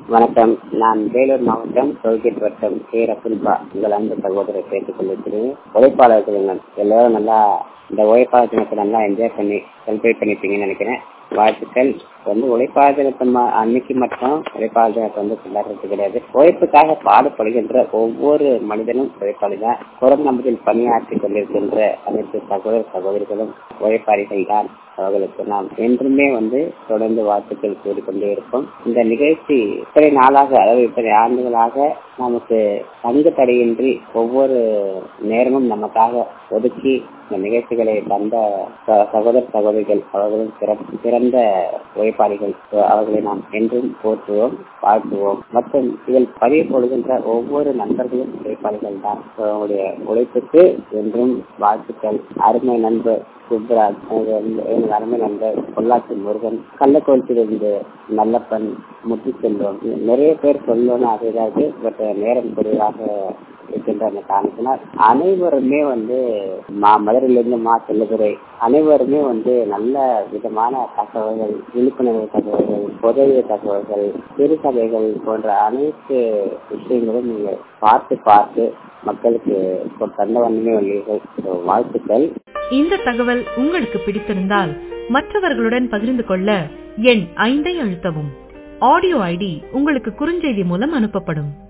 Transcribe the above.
வணக்கம் நான் வேலூர் மாவட்டம் டோல்கேட் வட்டம் கே ரசுல்பா உங்கள் அன்பு சகோதரர் பேசிக் கொண்டிருக்கிறேன் உழைப்பாளர்கள் எல்லாரும் நல்லா இந்த உழைப்பாளர் தினத்தை நல்லா என்ஜாய் பண்ணி செலிப்ரேட் பண்ணிருப்பீங்கன்னு நினைக்கிறேன் வாழ்த்துக்கள் வந்து உழைப்பாளர் தினத்தை ம- அன்னைக்கு மட்டும் உழைப்பாளர் தினத்தை வந்து கொண்டாடுறது கிடையாது உழைப்புக்காக பாடுபடுகின்ற ஒவ்வொரு மனிதனும் உழைப்பாளி தான் குரல் நம்பத்தில் பணியாற்றி கொண்டிருக்கின்ற அனைத்து சகோதர சகோதரிகளும் உழைப்பாளிகள் தான் அவர்களுக்கு நாம் என்றுமே வந்து தொடர்ந்து வாழ்த்துக்கள் கூறிக்கொண்டே இருப்போம் இந்த நிகழ்ச்சி இத்தனை நாளாக அதாவது இத்தனை ஆண்டுகளாக நமக்கு தங்கு தடையின்றி ஒவ்வொரு நேரமும் நமக்காக ஒதுக்கி இந்த நிகழ்ச்சிகளை தந்த ச- சகோதர சகோதரிகள் அவர்களும் சிறப்பு சிறந்த உழைப்பாளிகள் அவர்களை நாம் என்றும் போற்றுவோம் வாழ்த்துவோம் மற்றும் இதில் பதிவு போடுகின்ற ஒவ்வொரு நண்பர்களும் உழைப்பாளிகள் தான் அவங்களுடைய உழைப்புக்கு என்றும் வாழ்த்துக்கள் அருமை நண்பர் சுப்ராஜ் எங்கள் அருமை நண்பர் பொள்ளாச்சி முருகன் கள்ளக்குறிச்சியிலிருந்து நல்லப்பன் முத்துச்செல்வம் நிறைய பேர் சொல்லணும் அதுதான் பட் நேரம் குறைவாக இருக்கின்ற அந்த காரணத்தினால் அனைவருமே வந்து மா மதுரையிலிருந்து மா செல்லதுரை அனைவருமே வந்து நல்ல விதமான தகவல்கள் விழிப்புணர்வு தகவல்கள் உதவி தகவல்கள் சிறு சபைகள் போன்ற அனைத்து விஷயங்களும் நீங்கள் பார்த்து பார்த்து மக்களுக்கு ஒரு தந்த வண்ணமே உள்ளீர்கள் So, வாழ்த்துக்கள் இந்த தகவல் உங்களுக்கு பிடித்திருந்தால் மற்றவர்களுடன் பகிர்ந்து கொள்ள எண் ஐந்தை அழுத்தவும் ஆடியோ ஐடி உங்களுக்கு குறுஞ்செய்தி மூலம் அனுப்பப்படும்